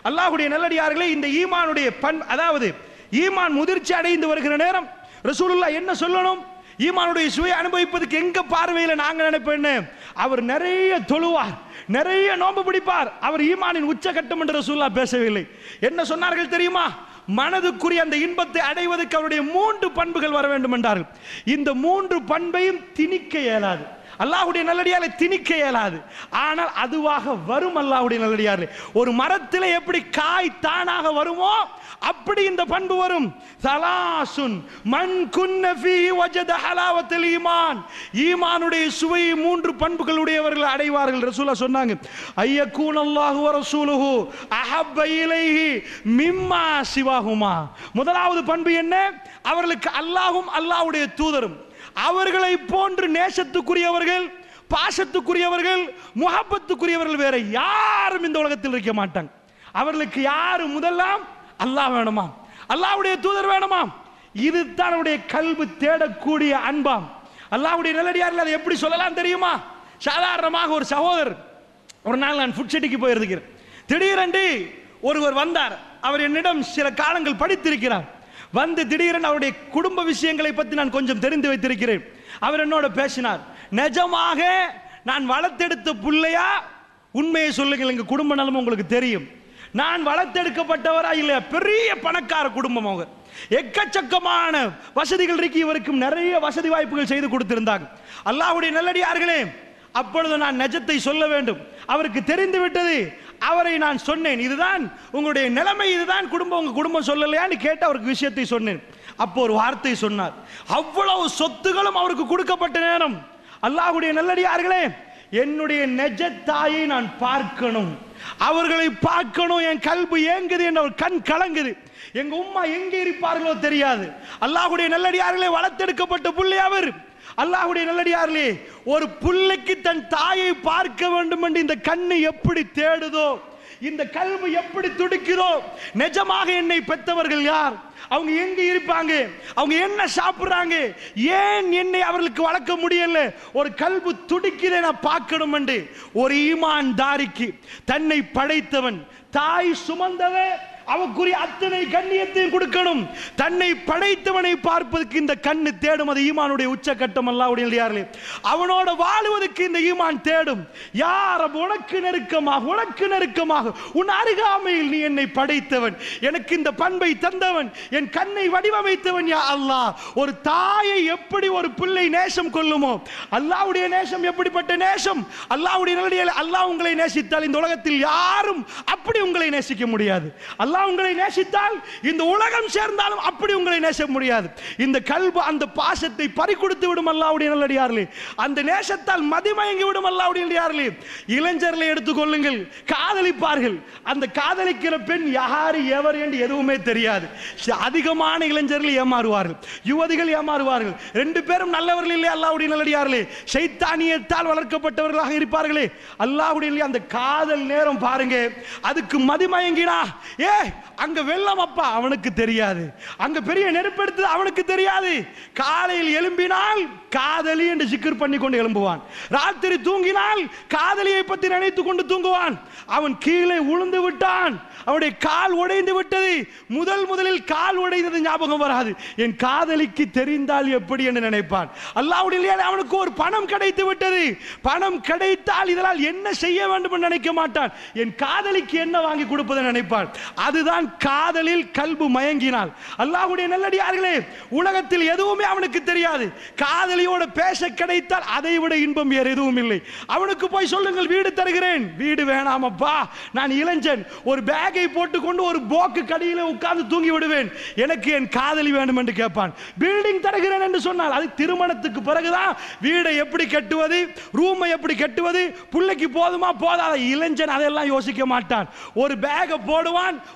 அல்லாஹ்வுடைய நல்லடியார்களே இந்த ஈமானுடைய பண் அதாவது ஈமான் முதிர்ச்சி அடைந்து வருகிற நேரம் ரசூலுல்லாஹ் என்ன சொல்லணும் ஈமானுடைய சுவை அனுபவிப்பதுக்கு எங்க பார்வையில நாங்க நினைப்பேன்னு அவர் நிறைய தொழுவார் நிறைய நோன்பு பிடிப்பார் அவர் ஈமானின் உச்சகட்டம் என்று ரசூலுல்லாஹ் பேசவில்லை என்ன சொன்னார்கள் தெரியுமா மனதுக்குரிய அந்த இன்பத்தை அடைவதற்கு அவருடைய மூன்று பண்புகள் வர வேண்டும் என்றார்கள் இந்த மூன்று பண்பையும் திணிக்க இயலாது அல்லாஹ்வுடைய நல்லடியாரை திணிக்க இயலாது ஆனால் அதுவாக வரும் அல்லாஹ்வுடைய நல்லடியாரே ஒரு மரத்தில் எப்படி காய் தானாக வருமோ அப்படி இந்த பண்பு வரும் சலாசுன் மன் குன்ன ஃபீஹி வஜத ஹலாவத்துல் ஈமான் ஈமானுடைய சுவையை மூன்று பண்புகளுடையவர்கள் அடைவார்கள் ரசூலா சொன்னாங்க ஐயக்கூன் அல்லாஹு வ ரசூலுஹு அஹப்ப இலைஹி மிம்மா சிவாஹுமா முதலாவது பண்பு என்ன அவர்களுக்கு அல்லாஹும் அல்லாஹ்வுடைய தூதரும் அவர்களை போன்று நேசத்துக்குரியவர்கள் பாசத்துக்குரியவர்கள் முகப்பத்துக்குரியவர்கள் வேற யாரும் இந்த உலகத்தில் இருக்க மாட்டாங்க அவர்களுக்கு யாரு முதலாம் அல்லாஹ் வேணுமா அல்லாஹ்வுடைய தூதர் வேணுமா இதுதான் அவருடைய கல்வி தேடக்கூடிய அன்பாம் அல்லாஹ்வுடைய நல்லடியார்கள் அதை எப்படி சொல்லலாம் தெரியுமா சாதாரணமாக ஒரு சகோதரர் ஒரு நாள் நான் ஃபுட் சிட்டிக்கு போயிருக்கிறேன் திடீரென்று ஒருவர் வந்தார் அவர் என்னிடம் சில காலங்கள் படித்திருக்கிறார் வந்து திடீரென அவருடைய குடும்ப விஷயங்களை பற்றி நான் கொஞ்சம் தெரிந்து வைத்திருக்கிறேன் அவர் என்னோட பேசினார் நிஜமாக நான் வளர்த்தெடுத்த பிள்ளையா உண்மையை சொல்லுங்கள் எங்க குடும்ப நலம் உங்களுக்கு தெரியும் நான் வளர்த்தெடுக்கப்பட்டவரா இல்லையா பெரிய பணக்கார குடும்பம் அவங்க எக்கச்சக்கமான வசதிகள் இருக்கு இவருக்கும் நிறைய வசதி வாய்ப்புகள் செய்து கொடுத்திருந்தாங்க அல்லாஹ்வுடைய நல்லடியார்களே அப்பொழுது நான் நெஜத்தை சொல்ல வேண்டும் அவருக்கு தெரிந்து விட்டது அவரை நான் சொன்னேன் இதுதான் உங்களுடைய நிலைமை இதுதான் குடும்பம் உங்க குடும்பம் சொல்லலையான்னு கேட்டு அவருக்கு விஷயத்தை சொன்னேன் அப்போ ஒரு வார்த்தை சொன்னார் அவ்வளவு சொத்துகளும் அவருக்கு கொடுக்கப்பட்ட நேரம் அல்லாஹ்வுடைய நல்லடியார்களே என்னுடைய நெஜ தாயை நான் பார்க்கணும் அவர்களை பார்க்கணும் என் கல்வி ஏங்குது என் அவர் கண் கலங்குது எங்க உம்மா எங்க இருப்பார்களோ தெரியாது அல்லாஹ்வுடைய நல்லடியார்களே வளர்த்தெடுக்கப்பட்ட புள்ளை அவர் அல்லாஹ்வுடைய நல்லடியார்களே ஒரு புள்ளைக்கு தன் தாயை பார்க்க வேண்டும் என்று இந்த கண்ணு எப்படி தேடுதோ இந்த கல்வி எப்படி துடிக்குதோ நிஜமாக என்னை பெற்றவர்கள் யார் அவங்க எங்க இருப்பாங்க அவங்க என்ன சாப்பிடுறாங்க ஏன் என்னை அவர்களுக்கு வளர்க்க முடியல ஒரு கல்வி துடிக்கிறே நான் பார்க்கணும் என்று ஒரு ஈமான் தாரிக்கு தன்னை படைத்தவன் தாய் சுமந்தவன் அவக்குரிய அத்தனை கண்ணியத்தையும் கொடுக்கணும் தன்னை படைத்தவனை பார்ப்பதற்கு இந்த கண்ணு தேடும் அது ஈமானுடைய உச்சக்கட்டம் அல்லாவுடைய அவனோட வாழுவதற்கு இந்த ஈமான் தேடும் யார் உனக்கு நெருக்கமாக உனக்கு நெருக்கமாக உன் அருகாமையில் நீ என்னை படைத்தவன் எனக்கு இந்த பண்பை தந்தவன் என் கண்ணை வடிவமைத்தவன் யா அல்லாஹ் ஒரு தாயை எப்படி ஒரு பிள்ளை நேசம் கொள்ளுமோ அல்லாஹ்வுடைய நேசம் எப்படிப்பட்ட நேசம் அல்லாஹ்வுடைய நல்லடியால் அல்லாஹ் உங்களை நேசித்தால் இந்த உலகத்தில் யாரும் அப்படி உங்களை நேசிக்க முடியாது அல்லாஹ் உங்களை நேசித்தால் இந்த உலகம் சேர்ந்தாலும் அப்படி உங்களை நேசிக்க முடியாது இந்த கல்பு அந்த பாசத்தை பறி கொடுத்து விடும் அல்லாஹ்வுடைய நல்லடியார்களே அந்த நேசத்தால் மதிமயங்கி விடும் அல்லாஹ்வுடைய நல்லடியார்களே இளைஞர்களை எடுத்துக்கொள்ளுங்கள் காதலிப்பார்கள் அந்த காதலிக்கிற பெண் யாரு எவர் என்று எதுவுமே தெரியாது ச- அதிகமான இளைஞர்கள் ஏமாறுவார்கள் யுவதிகள் ஏமாறுவார்கள் ரெண்டு பேரும் நல்லவர்கள் இல்லை அல்லாஹ்வுடைய நல்லடியார்களே சைத்தானியத்தால் வளர்க்கப்பட்டவர்களாக இருப்பார்களே அல்லாஹ்வுடைய இல்லையா அந்த காதல் நேரம் பாருங்க அதுக்கு மதிமயங்கினா ஏ அங்க வெள்ளம் அப்பா அவனுக்கு தெரியாது அங்க பெரிய நெருப்பெடுத்தது அவனுக்கு தெரியாது காலையில் எழும்பினால் காதலி என்று சிக்கர் பண்ணி கொண்டு எழும்புவான் ராத்திரி தூங்கினால் காதலியை பற்றி நினைத்து கொண்டு தூங்குவான் அவன் கீழே உளுந்து விட்டான் அவனுடைய கால் உடைந்து விட்டது முதல் முதலில் கால் உடைந்தது ஞாபகம் வராது என் காதலிக்கு தெரிந்தால் எப்படி என்று நினைப்பான் அல்லாவுடைய அவனுக்கு ஒரு பணம் கிடைத்து விட்டது பணம் கிடைத்தால் இதனால் என்ன செய்ய வேண்டும் என்று நினைக்க மாட்டான் என் காதலிக்கு என்ன வாங்கி கொடுப்பதை நினைப்பான் அதுதான் காதலில் கல்பு மயங்கினாள் அல்லாஹ்வுடைய நல்லடியார்களே உலகத்தில் எதுவுமே அவனுக்கு தெரியாது காதலியோட பேச கிடைத்தால் அதை விட இன்பம் வேறு எதுவும் இல்லை அவனுக்கு போய் சொல்லுங்கள் வீடு தருகிறேன் வீடு வேணாமப்பா நான் இளைஞன் ஒரு பேக்கை போட்டுக்கொண்டு ஒரு போக்கு கடியில உட்கார்ந்து தூங்கி விடுவேன் எனக்கு என் காதலி வேண்டும் என்று கேட்பான் பில்டிங் தருகிறேன் என்று சொன்னால் அது திருமணத்துக்கு பிறகுதான் வீடை எப்படி கட்டுவது ரூமை எப்படி கட்டுவது பிள்ளைக்கு போதுமா போதாத இளைஞன் அதெல்லாம் யோசிக்க மாட்டான் ஒரு பேக்கை போடுவான்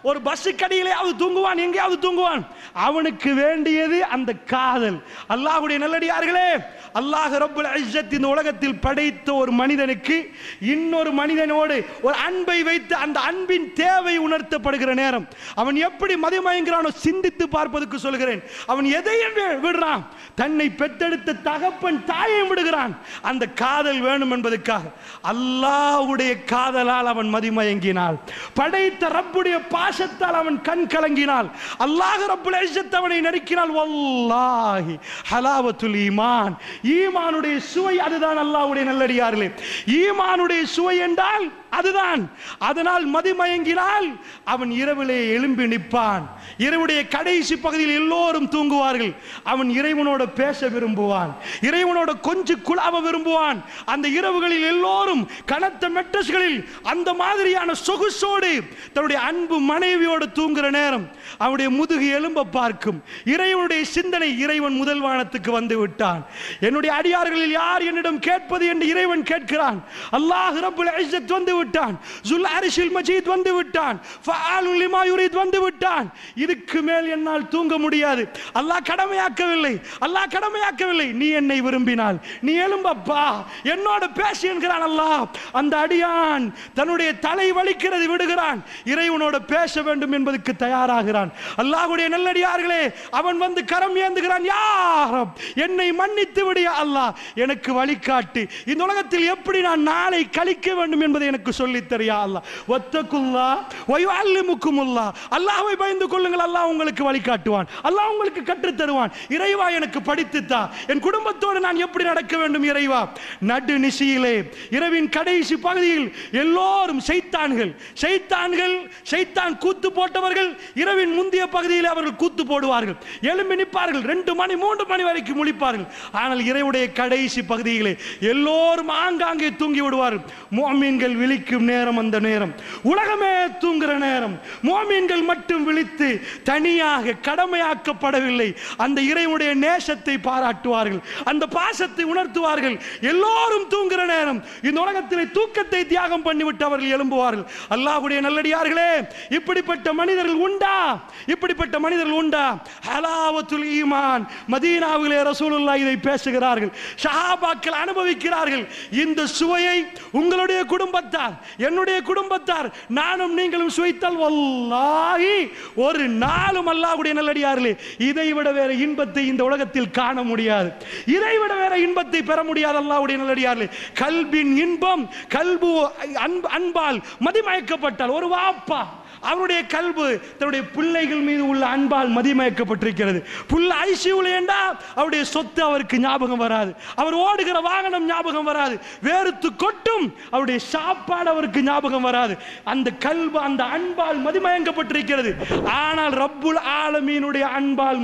ஒரு பஸ் கடியிலேயாவது தூங்குவான் எங்கேயாவது தூங்குவான் அவனுக்கு வேண்டியது அந்த காதல் அல்லாஹ்வுடைய நல்லடியார்களே அல்லாஹ் ரப்புல் இஸ்ஸத் இந்த உலகத்தில் படைத்த ஒரு மனிதனுக்கு இன்னொரு மனிதனோடு ஒரு அன்பை வைத்து அந்த அன்பின் தேவை உணர்த்தப்படுகிற நேரம் அவன் எப்படி மதிமயங்கிறானோ சிந்தித்து பார்ப்பதற்கு சொல்கிறேன் அவன் எதையும் வி- விடுறான் தன்னை பெத்தெடுத்த தகப்பன் தாயையும் விடுகிறான் அந்த காதல் வேணும் என்பதற்காக அல்லாஹ்வுடைய காதலால் அவன் மதிமயங்கினாள் படைத்த ரப்புடைய பாசத்தால் அவன் கண் கலங்கினாள் அல்லாஹ் ரப்புல் இஸ்ஸத் அவனை நெருக்கினாள் வல்லாஹி ஹலாவத்துல் ஈமான் ஈமானுடைய சுவை அதுதான் அல்லாஹ்வுடைய நல்லடியார்களே ஈமானுடைய சுவை என்றால் அதுதான் அதனால் மதிமயங்கினால் அவன் இரவிலே எழும்பி நிற்பான் இரவுடைய கடைசி பகுதியில் எல்லோரும் தூங்குவார்கள் அவன் இறைவனோட பேச விரும்புவான் இறைவனோட கொஞ்சு குழாவ விரும்புவான் அந்த இரவுகளில் எல்லோரும் கனத்த மெட்டஸ்களில் அந்த மாதிரியான சொகுசோடு தன்னுடைய அன்பு மனைவியோடு தூங்குற நேரம் அவனுடைய முதுகு எலும்ப பார்க்கும் இறைவனுடைய சிந்தனை இறைவன் முதல் வானத்துக்கு வந்து விட்டான் என்னுடைய அடியார்களில் யார் என்னிடம் கேட்பது என்று இறைவன் கேட்கிறான் அல்லாஹ் ரப்புல் இஸ்ஸத் வந்து விட்டான் ஜுல் அரிஷில் மஜீத் வந்து விட்டான் ஃபஆலுல் லிமா யுரீத் வந்து விட்டான் இதுக்கு மேல் என்னால் தூங்க முடியாது அல்லாஹ் கடமையாக்கவில்லை அல்லாஹ் கடமையாக்கவில்லை நீ என்னை விரும்பினால் நீ எழும்பப்பா என்னோட பேசு என்கிறான் அல்லாஹ் அந்த அடியான் தன்னுடைய தலை வலிக்கிறது விடுகிறான் இறைவனோட பேச வேண்டும் என்பதற்கு தயாராகிறான் அல்லாஹ்வுடைய நல்லடியார்களே அவன் வந்து கரம் ஏந்துகிறான் யாரம் என்னை மன்னித்து விடிய அல்லாஹ் எனக்கு வழிகாட்டு இந்த உலகத்தில் எப்படி நான் நாளை கழிக்க வேண்டும் என்பதை எனக்கு சொல்லித் தரியா அல்லாஹ் ஒத்தக்குல்லா வயுஅல்லிமுக்குமுல்லா அல்லாஹ்வை பயந்து கொள்ளுங்கள் அல்லாஹ் உங்களுக்கு வழிகாட்டுவான் அல்லாஹ் உங்களுக்கு கற்றுத் தருவான் இறைவா எனக்கு படித்துத்தா என் குடும்பத்தோடு நான் எப்படி நடக்க வேண்டும் இறைவா நடு நிசியிலே இரவின் கடைசி பகுதியில் எல்லோரும் செய்தான்கள் செய்தான்கள் செய்தான் கூத்து போட்டவர்கள் இரவின் முந்தைய பகுதியில் அவர்கள் கூத்து போடுவார்கள் எழும்பி நிற்பார்கள் ரெண்டு மணி மூன்று மணி வரைக்கும் முழிப்பார்கள் ஆனால் இறைவுடைய கடைசி பகுதியிலே எல்லோரும் ஆங்காங்கே தூங்கி விடுவார்கள் மோமீன்கள் விழிக்கும் நேரம் அந்த நேரம் உலகமே தூங்குற நேரம் மோமீன்கள் மட்டும் விழித்து தனியாக கடமையாக்கப்படவில்லை அந்த இறைவனுடைய நேசத்தை பாராட்டுவார்கள் அந்த பாசத்தை உணர்த்துவார்கள் எல்லோரும் தூங்குற நேரம் இந்த உலகத்திலே தூக்கத்தை தியாகம் பண்ணிவிட்டு அவர்கள் எழும்புவார்கள் அல்லாஹ்வுடைய நல்லடியார்களே இப்படிப்பட்ட மனிதர்கள் உண்டா இப்படிப்பட்ட மனிதர்கள் உண்டா ஹலாவத்துல் ஈமான் மதீனாவிலே ரசூலுல்லாஹ் இதை பேசுகிறார்கள் ஷஹாபாக்கள் அனுபவிக்கிறார்கள் இந்த சுவையை உங்களுடைய குடும்பத்தார் என்னுடைய குடும்பத்தார் நானும் நீங்களும் சுவைத்தால் வல்லாஹி ஒரு நாளும் அல்லாஹ்வுடைய நல்லடியார்களே இதை விட வேற இன்பத்தை இந்த உலகத்தில் காண முடியாது இதை விட வேற இன்பத்தை பெற முடியாது அல்லாஹ்வுடைய நல்லடியார்களே கல்பின் இன்பம் கல்பு அன்பு அன்பால் மதிமயக்கப்பட்டால் ஒரு வாப்பா அவருடைய கல்பு தன்னுடைய பிள்ளைகள் மீது உள்ள அன்பால் மதிமயக்கப்பட்டிருக்கிறது புள்ள ஐசியூல ஏண்டா அவருடைய சொத்து அவருக்கு ஞாபகம் வராது அவர் ஓடுகிற வாகனம் ஞாபகம் வராது வேறுத்து கொட்டும் அவருடைய சாப்பாடு அவருக்கு ஞாபகம் வராது அந்த கல்பு அந்த அன்பால் மதிமயங்கப்பட்டிருக்கிறது ஆனால் ரப்புல் ஆலமீனுடைய அன்பால்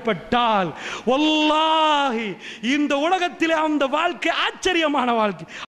மதிமயக்கப்பட்டால் வல்லாஹி இந்த உலகத்திலே அந்த வாழ்க்கை ஆச்சரியமான வாழ்க்கை